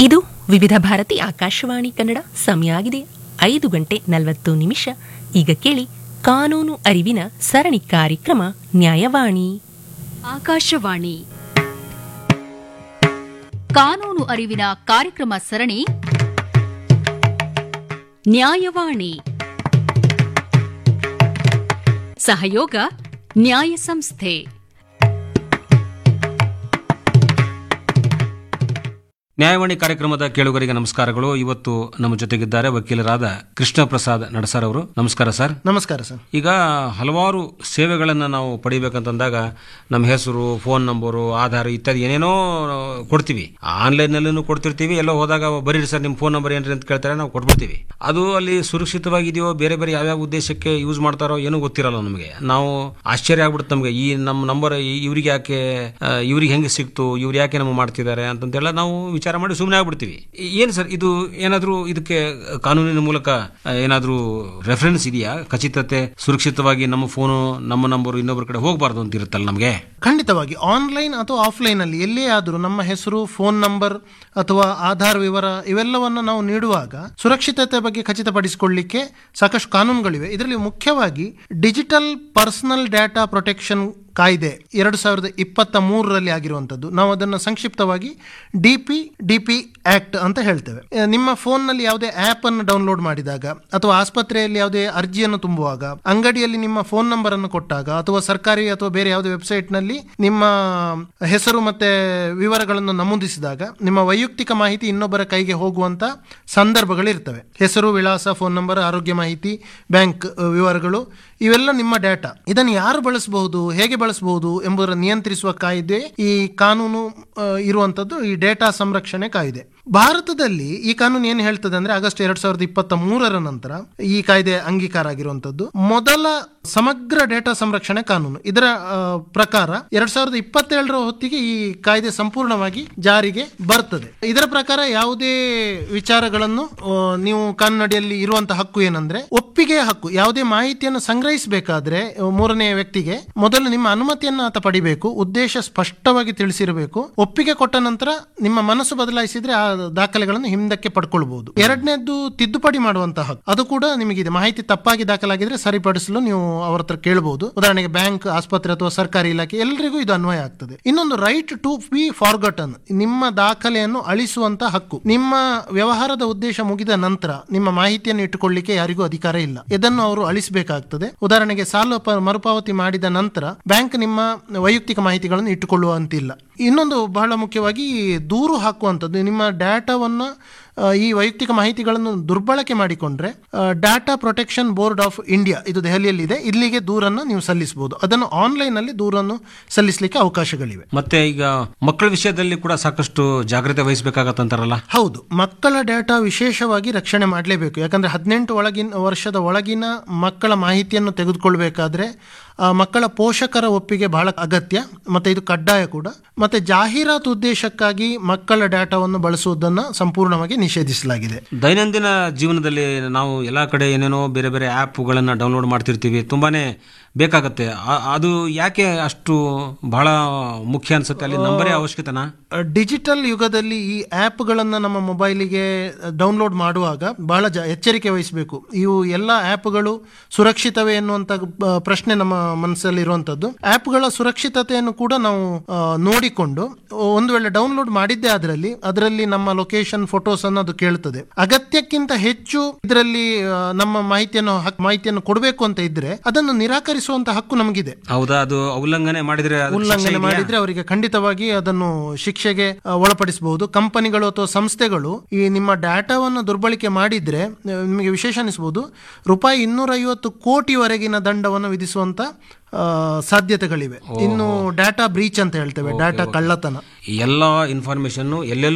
ಇದು ವಿವಿಧ ಭಾರತಿ ಆಕಾಶವಾಣಿ ಕನ್ನಡ ಸಮಯ ಆಗಿದೆ ಐದು ಗಂಟೆ ನಲವತ್ತು ನಿಮಿಷ ಈಗ ಕೇಳಿ ಕಾನೂನು ಅರಿವಿನ ಸರಣಿ ಕಾರ್ಯಕ್ರಮ ನ್ಯಾಯವಾಣಿ ಆಕಾಶವಾಣಿ ಕಾನೂನು ಅರಿವಿನ ಕಾರ್ಯಕ್ರಮ ಸರಣಿ ನ್ಯಾಯವಾಣಿ ಸಹಯೋಗ ನ್ಯಾಯ ಸಂಸ್ಥೆ ನ್ಯಾಯವಾಣಿ ಕಾರ್ಯಕ್ರಮದ ಕೇಳುಗರಿಗೆ ನಮಸ್ಕಾರಗಳು ಇವತ್ತು ನಮ್ಮ ಜೊತೆಗಿದ್ದಾರೆ ವಕೀಲರಾದ ಕೃಷ್ಣ ಪ್ರಸಾದ್ ನಡಸರ್ ಅವರು ನಮಸ್ಕಾರ ಸರ್ ನಮಸ್ಕಾರ ಸರ್ ಈಗ ಹಲವಾರು ಸೇವೆಗಳನ್ನು ನಾವು ಪಡಿಬೇಕಂತಂದಾಗ ನಮ್ಮ ಹೆಸರು ಫೋನ್ ನಂಬರು ಆಧಾರ್ ಇತ್ಯಾದಿ ಏನೇನೋ ಕೊಡ್ತೀವಿ ಆನ್ಲೈನ್ನಲ್ಲೂ ಕೊಡ್ತಿರ್ತೀವಿ ಎಲ್ಲೋ ಹೋದಾಗ ಬರೀರಿ ಸರ್ ನಿಮ್ಮ ಫೋನ್ ನಂಬರ್ ಏನ್ರಿ ಅಂತ ಕೇಳ್ತಾರೆ ನಾವು ಕೊಟ್ಬಿಡ್ತೀವಿ ಅದು ಅಲ್ಲಿ ಸುರಕ್ಷಿತವಾಗಿದೆಯೋ ಬೇರೆ ಬೇರೆ ಯಾವ್ಯಾವ ಉದ್ದೇಶಕ್ಕೆ ಯೂಸ್ ಮಾಡ್ತಾರೋ ಏನೂ ಗೊತ್ತಿರಲ್ಲ ನಮಗೆ ನಾವು ಆಶ್ಚರ್ಯ ಆಗ್ಬಿಡುತ್ತೆ ನಮಗೆ ಈ ನಮ್ಮ ನಂಬರ್ ಇವ್ರಿಗೆ ಯಾಕೆ ಆ, ಇವ್ರಿಗೆ ಹೆಂಗೆ ಸಿಕ್ತು ಇವ್ರು ಯಾಕೆ ನಮಗೆ ಮಾಡ್ತಿದ್ದಾರೆ ಅಂತಂತೆಲ್ಲ ನಾವು ವಿಚಾರ ಮಾಡಿ ಸುಮ್ಮನೆ ಆಗ್ಬಿಡ್ತೀವಿ ಏನು ಸರ್ ಇದು ಏನಾದರೂ ಇದಕ್ಕೆ ಕಾನೂನಿನ ಮೂಲಕ ಆ, ಏನಾದರೂ ರೆಫರೆನ್ಸ್ ಇದೆಯಾ ಖಚಿತತೆ ಸುರಕ್ಷಿತವಾಗಿ ನಮ್ಮ ಫೋನು ನಮ್ಮ ನಂಬರು ಇನ್ನೊಬ್ಬರ ಕಡೆ ಹೋಗಬಾರ್ದು ಅಂತ ಇರುತ್ತಲ್ಲ ನಮಗೆ ಖಂಡಿತವಾಗಿ ಆನ್ಲೈನ್ ಅಥವಾ ಆಫ್ಲೈನ್ ಅಲ್ಲಿ ಎಲ್ಲೇ ಆದರೂ ನಮ್ಮ ಹೆಸರು ಫೋನ್ ನಂಬರ್ ಅಥವಾ ಆಧಾರ್ ವಿವರ ಇವೆಲ್ಲವನ್ನು ನಾವು ನೀಡುವಾಗ ಸುರಕ್ಷಿತತೆ ಬಗ್ಗೆ ಖಚಿತಪಡಿಸಿಕೊಳ್ಳಿಕ್ಕೆ ಸಾಕಷ್ಟು ಕಾನೂನುಗಳಿವೆ ಇದರಲ್ಲಿ ಮುಖ್ಯವಾಗಿ ಡಿಜಿಟಲ್ ಪರ್ಸನಲ್ ಡೇಟಾ ಪ್ರೊಟೆಕ್ಷನ್ ಕಾಯ್ದೆ ಎರಡು ಸಾವಿರದ ಇಪ್ಪತ್ತ ಮೂರರಲ್ಲಿ ಆಗಿರುವಂಥದ್ದು ನಾವು ಅದನ್ನು ಸಂಕ್ಷಿಪ್ತವಾಗಿ D P D P act ಅಂತ ಹೇಳ್ತೇವೆ ಆ, ನಿಮ್ಮ ಫೋನ್ನಲ್ಲಿ ಯಾವುದೇ ಆ್ಯಪ್ ಅನ್ನು ಡೌನ್ಲೋಡ್ ಮಾಡಿದಾಗ ಅಥವಾ ಆಸ್ಪತ್ರೆಯಲ್ಲಿ ಯಾವುದೇ ಅರ್ಜಿಯನ್ನು ತುಂಬುವಾಗ ಅಂಗಡಿಯಲ್ಲಿ ನಿಮ್ಮ ಫೋನ್ ನಂಬರ್ ಅನ್ನು ಕೊಟ್ಟಾಗ ಅಥವಾ ಸರ್ಕಾರಿ ಅಥವಾ ಬೇರೆ ಯಾವುದೇ ವೆಬ್ಸೈಟ್ನಲ್ಲಿ ನಿಮ್ಮ ಹೆಸರು ಮತ್ತೆ ವಿವರಗಳನ್ನು ನಮೂದಿಸಿದಾಗ ನಿಮ್ಮ ವೈಯಕ್ತಿಕ ಮಾಹಿತಿ ಇನ್ನೊಬ್ಬರ ಕೈಗೆ ಹೋಗುವಂತ ಸಂದರ್ಭಗಳಿರ್ತವೆ ಹೆಸರು ವಿಳಾಸ ಫೋನ್ ನಂಬರ್ ಆರೋಗ್ಯ ಮಾಹಿತಿ ಬ್ಯಾಂಕ್ ಅ, ವಿವರಗಳು ಇವೆಲ್ಲ ನಿಮ್ಮ ಡೇಟಾ ಇದನ್ನು ಯಾರು ಬಳಸಬಹುದು ಹೇಗೆ ಬಳಸಬಹುದು ಎಂಬುದರ ನಿಯಂತ್ರಿಸುವ ಕಾಯ್ದೆ ಈ ಕಾನೂನು ಅ, ಇರುವಂತದ್ದು ಈ ಡೇಟಾ ಸಂರಕ್ಷಣೆ ಕಾಯ್ದೆ ಭಾರತದಲ್ಲಿ ಈ ಕಾನೂನು ಏನು ಹೇಳ್ತದೆ ಅಂದ್ರೆ ಆಗಸ್ಟ್ ಎರಡ್ ಸಾವಿರದ ಇಪ್ಪತ್ತ ಮೂರರ ನಂತರ ಈ ಕಾಯ್ದೆ ಅಂಗೀಕಾರ ಆಗಿರುವಂತದ್ದು ಮೊದಲ ಸಮಗ್ರ ಡೇಟಾ ಸಂರಕ್ಷಣೆ ಕಾನೂನು ಇದರ ಆ, ಪ್ರಕಾರ ಎರಡ್ ಸಾವಿರದ ಇಪ್ಪತ್ತೇಳರ ಹೊತ್ತಿಗೆ ಈ ಕಾಯ್ದೆ ಸಂಪೂರ್ಣವಾಗಿ ಜಾರಿಗೆ ಬರ್ತದೆ ಇದರ ಪ್ರಕಾರ ಯಾವುದೇ ವಿಚಾರಗಳನ್ನು ಆ, ನೀವು ಕಾನೂನಡಿಯಲ್ಲಿ ಇರುವಂತಹ ಹಕ್ಕು ಏನಂದ್ರೆ ಒಪ್ಪಿಗೆಯ ಹಕ್ಕು ಯಾವುದೇ ಮಾಹಿತಿಯನ್ನು ಸಂಗ್ರಹಿಸಬೇಕಾದ್ರೆ ಆ, ಮೂರನೇ ವ್ಯಕ್ತಿಗೆ ಮೊದಲು ನಿಮ್ಮ ಅನುಮತಿಯನ್ನು ಆತ ಪಡಿಬೇಕು ಉದ್ದೇಶ ಸ್ಪಷ್ಟವಾಗಿ ತಿಳಿಸಿರಬೇಕು ಒಪ್ಪಿಗೆ ಕೊಟ್ಟ ನಂತರ ನಿಮ್ಮ ಮನಸ್ಸು ಬದಲಾಯಿಸಿದ್ರೆ ಆ ದಾಖಲೆಗಳನ್ನು ಹಿಂದಕ್ಕೆ ಪಡ್ಕೊಳ್ಬಹುದು ಎರಡನೇದ್ದು ತಿದ್ದುಪಡಿ ಮಾಡುವಂತಹ ಹಕ್ಕು ಅದು ಕೂಡ ನಿಮಗಿದೆ ಮಾಹಿತಿ ತಪ್ಪಾಗಿ ದಾಖಲಾಗಿದ್ರೆ ಸರಿಪಡಿಸಲು ನೀವು ಅವರ ಹತ್ರ ಕೇಳಬಹುದು ಉದಾಹರಣೆಗೆ ಬ್ಯಾಂಕ್ ಆಸ್ಪತ್ರೆ ಅಥವಾ ಸರ್ಕಾರಿ ಇಲಾಖೆ ಎಲ್ಲರಿಗೂ ಇದು ಅನ್ವಯ ಆಗ್ತದೆ ಇನ್ನೊಂದು ರೈಟ್ ಟು ಬಿ ಫಾರ್ಗಟನ್ ನಿಮ್ಮ ದಾಖಲೆಯನ್ನು ಅಳಿಸುವಂತ ಹಕ್ಕು ನಿಮ್ಮ ವ್ಯವಹಾರದ ಉದ್ದೇಶ ಮುಗಿದ ನಂತರ ನಿಮ್ಮ ಮಾಹಿತಿಯನ್ನು ಇಟ್ಟುಕೊಳ್ಳಿಕ್ಕೆ ಯಾರಿಗೂ ಅಧಿಕಾರ ಇಲ್ಲ ಇದನ್ನು ಅವರು ಅಳಿಸಬೇಕಾಗ್ತದೆ ಉದಾಹರಣೆಗೆ ಸಾಲ ಪ- ಮರುಪಾವತಿ ಮಾಡಿದ ನಂತರ ಬ್ಯಾಂಕ್ ನಿಮ್ಮ ವೈಯಕ್ತಿಕ ಮಾಹಿತಿಗಳನ್ನು ಇಟ್ಟುಕೊಳ್ಳುವಂತಿಲ್ಲ ಇನ್ನೊಂದು ಬಹಳ ಮುಖ್ಯವಾಗಿ ದೂರು ಹಾಕುವಂಥದ್ದು ನಿಮ್ಮ ಡೇಟಾವನ್ನು ಆ, ಈ ವೈಯಕ್ತಿಕ ಮಾಹಿತಿಗಳನ್ನು ದುರ್ಬಳಕೆ ಮಾಡಿಕೊಂಡ್ರೆ data protection board of India ಇದು ದೆಹಲಿಯಲ್ಲಿದೆ ಇಲ್ಲಿಗೆ ದೂರನ್ನು ನೀವು ಸಲ್ಲಿಸಬಹುದು ಅದನ್ನು ಆನ್ಲೈನ್ ಅಲ್ಲಿ ದೂರನ್ನು ಸಲ್ಲಿಸಲಿಕ್ಕೆ ಅವಕಾಶಗಳಿವೆ ಮತ್ತೆ ಈಗ ಮಕ್ಕಳ ವಿಷಯದಲ್ಲಿ ಕೂಡ ಸಾಕಷ್ಟು ಜಾಗ್ರತೆ ವಹಿಸಬೇಕಾಗತ್ತಂತಾರಲ್ಲ ಹೌದು ಮಕ್ಕಳ ಡೇಟಾ ವಿಶೇಷವಾಗಿ ರಕ್ಷಣೆ ಮಾಡಲೇಬೇಕು ಯಾಕಂದ್ರೆ ಹದಿನೆಂಟು ಒಳಗಿನ ವರ್ಷದ ಒಳಗಿನ ಮಕ್ಕಳ ಮಾಹಿತಿಯನ್ನು ತೆಗೆದುಕೊಳ್ಬೇಕಾದ್ರೆ ಆ ಮಕ್ಕಳ ಪೋಷಕರ ಒಪ್ಪಿಗೆ ಬಹಳ ಅಗತ್ಯ ಮತ್ತೆ ಇದು ಕಡ್ಡಾಯ ಕೂಡ ಮತ್ತೆ ಜಾಹೀರಾತು ಉದ್ದೇಶಕ್ಕಾಗಿ ಮಕ್ಕಳ ಡೇಟಾವನ್ನು ಬಳಸುವುದನ್ನು ಸಂಪೂರ್ಣವಾಗಿ ನಿಷೇಧಿಸಲಾಗಿದೆ ದೈನಂದಿನ ಜೀವನದಲ್ಲಿ ನಾವು ಎಲ್ಲ ಕಡೆ ಏನೇನೋ ಬೇರೆ ಬೇರೆ ಆ್ಯಪ್ಗಳನ್ನು ಡೌನ್ಲೋಡ್ ಮಾಡ್ತಿರ್ತೀವಿ ತುಂಬಾನೇ ಬೇಕಾಗತ್ತೆ ಆ- ಅದು ಯಾಕೆ ಅಷ್ಟು ಬಹಳ ಮುಖ್ಯ ಅನ್ಸುತ್ತೆ ಅಲ್ಲಿ ನಂಬರೇ ಅವಶ್ಯಕತೆನಾ ಡಿಜಿಟಲ್ ಯುಗದಲ್ಲಿ ಈ ಆ್ಯಪ್ಗಳನ್ನು ನಮ್ಮ ಮೊಬೈಲಿಗೆ ಡೌನ್ಲೋಡ್ ಮಾಡುವಾಗ ಬಹಳ ಜ ಎಚ್ಚರಿಕೆ ವಹಿಸಬೇಕು ಇವು ಎಲ್ಲ ಆ್ಯಪ್ಗಳು ಸುರಕ್ಷಿತವೇ ಎನ್ನುವಂಥ ಬ- ಪ್ರಶ್ನೆ ನಮ್ಮ ಮನಸ್ಸಲ್ಲಿ ಇರುವಂಥದ್ದು ಆ್ಯಪ್ಗಳ ಸುರಕ್ಷಿತತೆಯನ್ನು ಕೂಡ ನಾವು ಆ, ನೋಡಿಕೊಂಡು ಒಂದು ವೇಳೆ ಡೌನ್ಲೋಡ್ ಮಾಡಿದ್ದೇ ಅದರಲ್ಲಿ ಅದರಲ್ಲಿ ನಮ್ಮ ಲೊಕೇಶನ್ ಫೋಟೋಸ್ ಅನ್ನು ಅದು ಕೇಳ್ತದೆ ಅಗತ್ಯಕ್ಕಿಂತ ಹೆಚ್ಚು ಇದರಲ್ಲಿ ಆ, ನಮ್ಮ ಮಾಹಿತಿಯನ್ನು ಹಕ್- ಮಾಹಿತಿಯನ್ನು ಕೊಡಬೇಕು ಅಂತ ಇದ್ರೆ ಅದನ್ನು ನಿರಾಕರಿಸುವಂತ ಹಕ್ಕು ನಮಗಿದೆ ಹೌದಾ ಅದು ಉಲ್ಲಂಘನೆ ಮಾಡಿದ್ರೆ ಅದಕ್ಕೆ ಶಿಕ್ಷೆ ಉಲ್ಲಂಘನೆ ಇದೆಯಾ? ಮಾಡಿದ್ರೆ ಅವರಿಗೆ ಖಂಡಿತವಾಗಿ ಅದನ್ನು ಶಿಕ್ಷೆಗೆ ಆ, ಒಳಪಡಿಸಬಹುದು ಕಂಪನಿಗಳು ಅಥವಾ ಸಂಸ್ಥೆಗಳು ಈ ನಿಮ್ಮ ಡಾಟಾವನ್ನು ದುರ್ಬಳಕೆ ಮಾಡಿದ್ರೆ ಆ, ನಿಮಗೆ ವಿಶೇಷ ಅನಿಸಬಹುದು ರೂಪಾಯಿ ಇನ್ನೂರ ಐವತ್ತು ಕೋಟಿವರೆಗಿನ ದಂಡವನ್ನು ವಿಧಿಸುವಂತ ಆ, ಸಾಧ್ಯತೆಗಳಿವೆ ಇನ್ನು ಡಾಟಾ ಬ್ರೀಚ್ ಅಂತ ಹೇಳ್ತೇವೆ ಡಾಟಾ ಕಳ್ಳತನ ಈ ಎಲ್ಲ ಇನ್ಫಾರ್ಮೇಶನ್ ಎಲ್ಲೆಲ್ಲಿ